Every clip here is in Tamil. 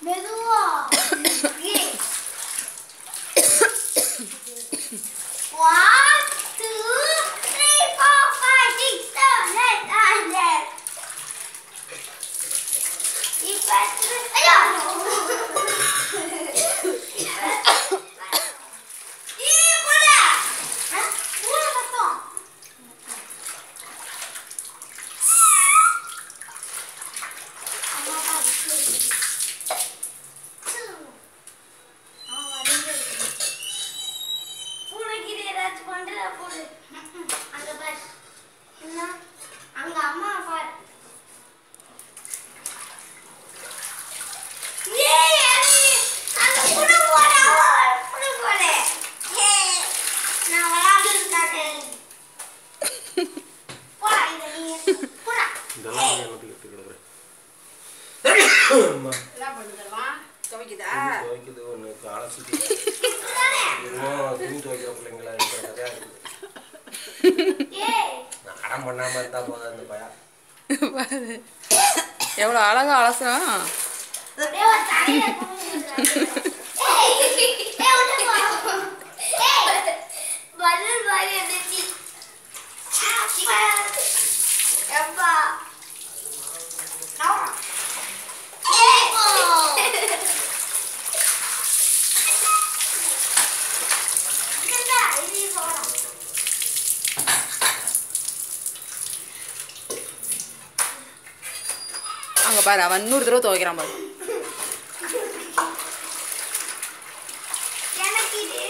மெதுவா ஏய். One, two, three, four, five, six, seven, eight, nine, ten. இப்ப எத்தனை- ஐயோ! ஈ, பூனை! ஆ, பூனை சத்தம். அம்மா, அப்பா, சரி. அவன் வந்து பூனைக்கு ஏதாச்சும் பண்ற போடு அங்க பாரு என்ன அங்க அம்மா பாரு ஏய், அண்ணி, அந்த பூனை போடு, அவன் பூனை போடு. ஏய், நான் விளையாடுறது காட்டேன். போடா, இதை நீ போடா. இதெல்லாம் நீ என்னத்துக்கு எடுத்து கிடக்குற அம்மா, என்ன பண்ணுதெல்லாம் துவைக்குதா துணி துவைக்குது ஒன்று அலசிட்டு இப்படிதானே? இன்னும் துணி துவைக்கிற பிள்ளைங்களா இருக்கிற கதையா இருக்குது ஏய், நான் அடம் பண்ணாம இருந்தா போதும் இந்த பையன் பாரு எவ்வளோ அழகா அலசுறான் அப்படியே ஒரு தலையில குமிஞ்சிடுறாரு. ஏய், ஏய், உள்ள போ. ஏய், பலூன் மாதிரி இருந்துச்சு. அப்பா. எப்பா. நவுறா. ஏய். இந்தா, இது போடா. அங்கே பாரு அவன் இன்னொரு தடவை துவைக்கிறான் பாரு எனக்கு இது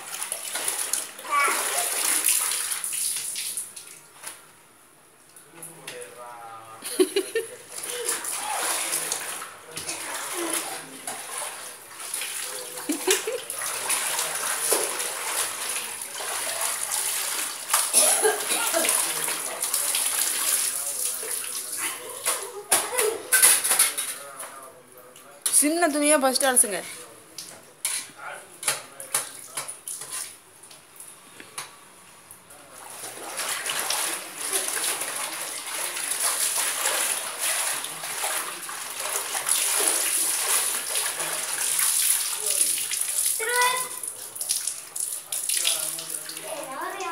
சின்ன துணியாக ஃபஸ்ட்டு அலசுங்க திருவன். ஏய், யாரையா?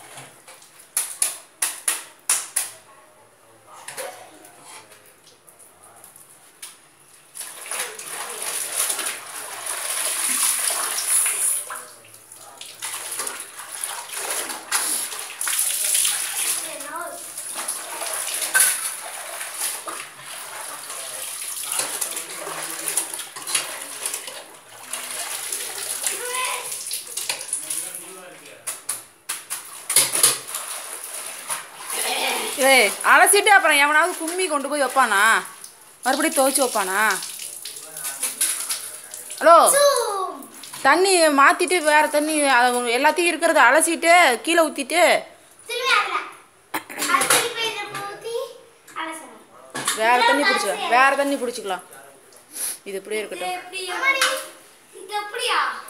ஏய், நவு. திருவன். ஏய் அலசிட்டு அப்புறம் எவனாவது கும்மி கொண்டு போய் வைப்பானா மறுபடியும் துவைச்சு வைப்பானா ஹலோ Zoom. தண்ணி மாற்றிட்டு வேறு தண்ணி அதை எல்லாத்தையும் இருக்கிறத அலசிட்டு கீழே ஊற்றிட்டு திரும்பி அதுல. அது திருப்பி இதுல ஊத்தி அலசணும். வேறு தண்ணி பிடிச்சிக்கலாம் வேறு தண்ணி பிடிச்சிக்கலாம் இது இப்படியே இருக்கட்டும் இது எப்படியா? இது எப்படியா